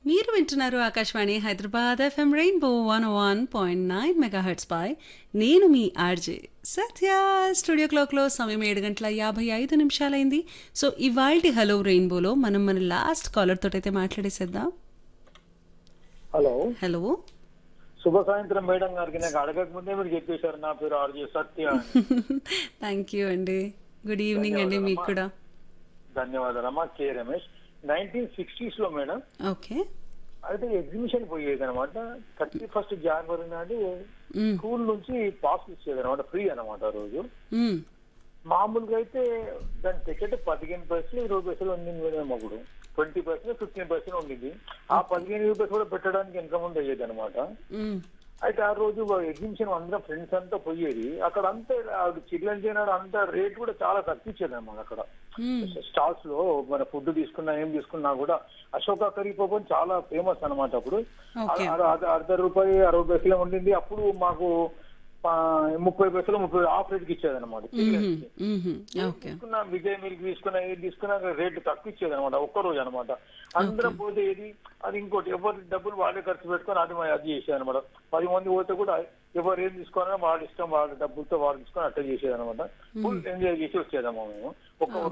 మీరు వింటున్నారు Akashvani Hyderabad FM rainbow one one point nine megahertz పై నేను మీ ఆర్జే సత్య స్టూడియో క్లాక్లో సమయం ఏడు గంటల యాభై ఐదు నిమిషాలైంది సో ఇవాల్టి హలో రెయిన్బోలో మనం మన లాస్ట్ కాలర్ తోటైతే మాట్లాడేసేద్దాం హలో హలో శుభ సాయంత్రం మేడం గారికి నాకు అడగక ముందే మీరు చెప్పేశారు నా పేరు ఆర్జే సత్య అని. థ్యాంక్ యూ అండి గుడ్ ఈవినింగ్ అండి మీకు కూడా ధన్యవాదాలమ్మా కే రమేష్ నైన్టీన్ సిక్స్టీస్ లో మేడం ఓకే అయితే ఎగ్జిబిషన్ పోయేది అనమాట థర్టీ ఫస్ట్ జనవరి నాడు స్కూల్ నుంచి పాస్ ఇచ్చేది అనమాట ఫ్రీ అనమాట ఆ రోజు మామూలుగా అయితే దాని టికెట్ పదిహేను పైసలు ఇరవై పైసలు ఉండింది మేడం అప్పుడు ట్వంటీ పైసలు ఫిఫ్టీన్ పైసలు ఉండింది ఆ పదిహేను ఇరవై పైసలు కూడా పెట్టడానికి ఎంత ముందు అయ్యేది అనమాట అయితే ఆ రోజు ఎగ్జిబిషన్ అందరం ఫ్రెండ్స్ అంతా పోయేది అక్కడ అంతా చిల్డ్రన్ చేయనాడు అంతా రేట్ కూడా చాలా తగ్గించేది అనమాట అక్కడ స్టాల్స్ లో మన ఫుడ్ తీసుకున్నా ఏం తీసుకున్నా కూడా అశోక కర్రీ పాపం చాలా ఫేమస్ అన్నమాట అప్పుడు Okay. అర- అర- అర్ధ రూపాయి అరవై పైసలు ఉండింది అప్పుడు మాకు ఆ, ముప్పై పైసలు ముప్పై ఆఫ్ రేట్ కి ఇచ్చేది అనమాట ఓకే తీసుకున్న విజయ్ మిల్క్ తీసుకున్న ఏది తీసుకున్నా రేట్ తక్కువ ఇచ్చేది అనమాట ఒక్క రోజు అనమాట అందరం పోతే ఏది అది ఇంకోటి ఎవరి డబ్బులు వాళ్ళే ఖర్చు పెట్టుకొని అది మా- అది చేసేది అనమాట పది మంది పోతే కూడా ఎవరు ఏం తీసుకోవాలన్నా వాళ్ళ ఇష్టం వాళ్ళ డబ్బులతో వాళ్ళు తీసుకొని అట్లా చేసేది అనమాట ఫుల్ ఎంజాయ్ చేసి వచ్చేదమ్మా మేము ఒక్క